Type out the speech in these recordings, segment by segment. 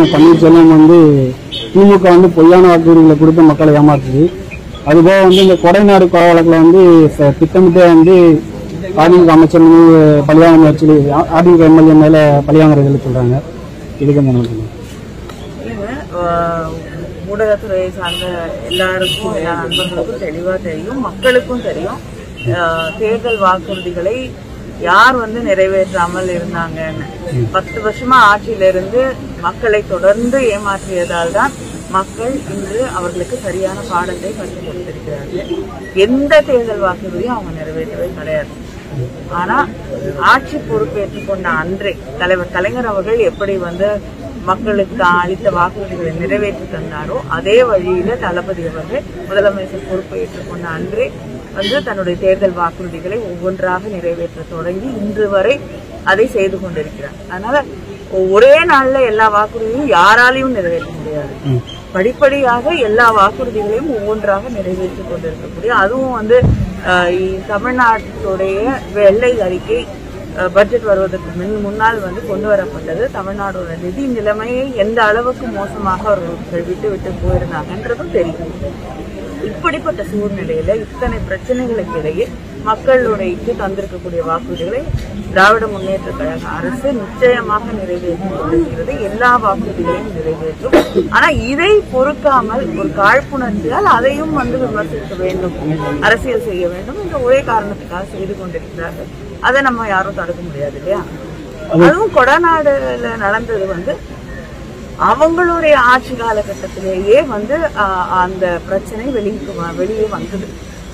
பன்னீர்செல்வம் வந்து திமுக வந்து பொய்யான வாக்குறுதிகளை கொடுத்து மக்களை ஏமாற்றுது அதுபோக வந்து இந்த கொடைநாடு கொலை வழக்கில் வந்து ச- திட்டமிட்டே வந்து அதிமுக அமைச்சர் மீது பழிவாங்க முயற்சி அதிமுக எம்எல்ஏ மேல பழிவாங்குறதுன்னு சொல்றாங்க இதுக்கு என்ன சொல்லுங்க இல்லைங்க, ஆஹ் ஊடகத்துறையை சார்ந்த எல்லாருக்கும் எல்லா நண்பர்களுக்கும் தெளிவா தெரியும் மக்களுக்கும் தெரியும் ஆஹ் தேர்தல் வாக்குறுதிகளை யார் வந்து நிறைவேற்றாமல் இருந்தாங்கன்னு பத்து வருஷமா ஆட்சியில இருந்து மக்களை தொடர்ந்து ஏமாற்றியதால் தான் மக்கள் இன்று அவர்களுக்கு சரியான பாடத்தை கற்றுக் கொடுத்திருக்கிறார்கள் எந்த தேர்தல் வாக்குறுதியும் அவங்க நிறைவேற்றவே கிடையாது ஆனா ஆட்சி பொறுப்பேற்றுக் கொண்ட அன்றே தலைவர் கலைஞர் அவர்கள் எப்படி வந்து மக்களுக்கு அளித்த வாக்குறுதிகளை நிறைவேற்றி தந்தாரோ அதே வழியில தளபதி அவர்கள் முதலமைச்சர் பொறுப்பை ஏற்றுக்கொண்ட அன்றே வந்து தன்னுடைய தேர்தல் வாக்குறுதிகளை ஒவ்வொன்றாக நிறைவேற்ற தொடங்கி இன்று வரை அதை செய்து கொண்டிருக்கிறார் அதனால ஒரே நாள்ல எல்லா வாக்குறுதியும் யாராலையும் நிறைவேற்ற முடியாது படிப்படியாக எல்லா வாக்குறுதிகளையும் ஒவ்வொன்றாக நிறைவேற்றிக் கொண்டிருக்கக்கூடிய அதுவும் வந்து அஹ், இ- தமிழ்நாட்டுடைய வெள்ளை அறிக்கை அஹ், பட்ஜெட் வருவதற்கு முன் முன்னால் வந்து கொண்டு வரப்பட்டது தமிழ்நாடோட நிதி நிலைமையை எந்த அளவுக்கு மோசமாக அவர்கள் விட்டு விட்டு போயிருந்தாங்கன்றதும் தெரியும் இப்படிப்பட்ட சூழ்நிலையில இத்தனை பிரச்சனைகளுக்கு இடையே மக்களுடையக்கு தந்திருக்கக்கூடிய வாக்குறுதிகளை திராவிட முன்னேற்ற கழக அரசு நிச்சயமாக நிறைவேற்றி கொண்டிருக்கிறது எல்லா வாக்குறுதிகளையும் நிறைவேற்றும் ஆனா இதை பொறுக்காமல் ஒரு காழ்ப்புணர்ச்சியால் அதையும் வந்து விமர்சிக்க வேண்டும் அரசியல் செய்ய வேண்டும் என்ற ஒரே காரணத்துக்காக செய்து கொண்டிருக்கிறார்கள் அதை நம்ம யாரும் தடுக்க முடியாது இல்லையா அதுவும் கொடநாடுல நடந்தது வந்து அவங்களுடைய ஆட்சி காலகட்டத்திலேயே வந்து ஆஹ், அந்த பிரச்சனை வெளியே வ- வெளியே வந்தது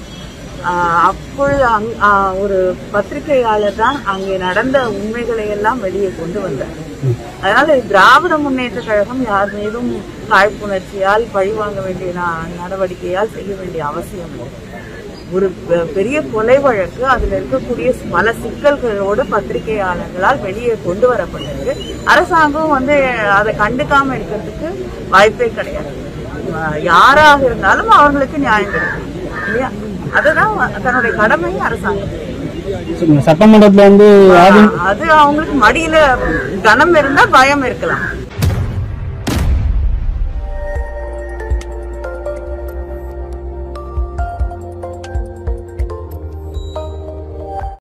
ஆஹ், அப்பொழுது அங்- ஆஹ், ஒரு பத்திரிகையாளர் தான் அங்கே நடந்த உண்மைகளை எல்லாம் வெளியே கொண்டு வந்தார் அதனால திராவிட முன்னேற்ற கழகம் யார் மீதும் காழ்ப்புணர்ச்சியால் பழிவாங்க வேண்டிய ந- நடவடிக்கையால் செய்ய வேண்டிய அவசியம் இல்லை ஒரு பெ- பெரிய கொலை வழக்கு அதுல இருக்கக்கூடிய பல சிக்கல்களோடு பத்திரிகையாளர்களால் வெளியே கொண்டு வரப்பட்டது அரசாங்கம் வந்து அதை கண்டுக்காம இருக்கிறதுக்கு வாய்ப்பே கிடையாது அஹ் யாராக இருந்தாலும் அவர்களுக்கு நியாயம் கிடைக்கும் இல்லையா அதுதான் தன்னுடைய கடமை அரசாங்கம் சட்டமன்றத்துல வந்து அது அவங்களுக்கு மடியில கனம் இருந்தா பயம் இருக்கலாம்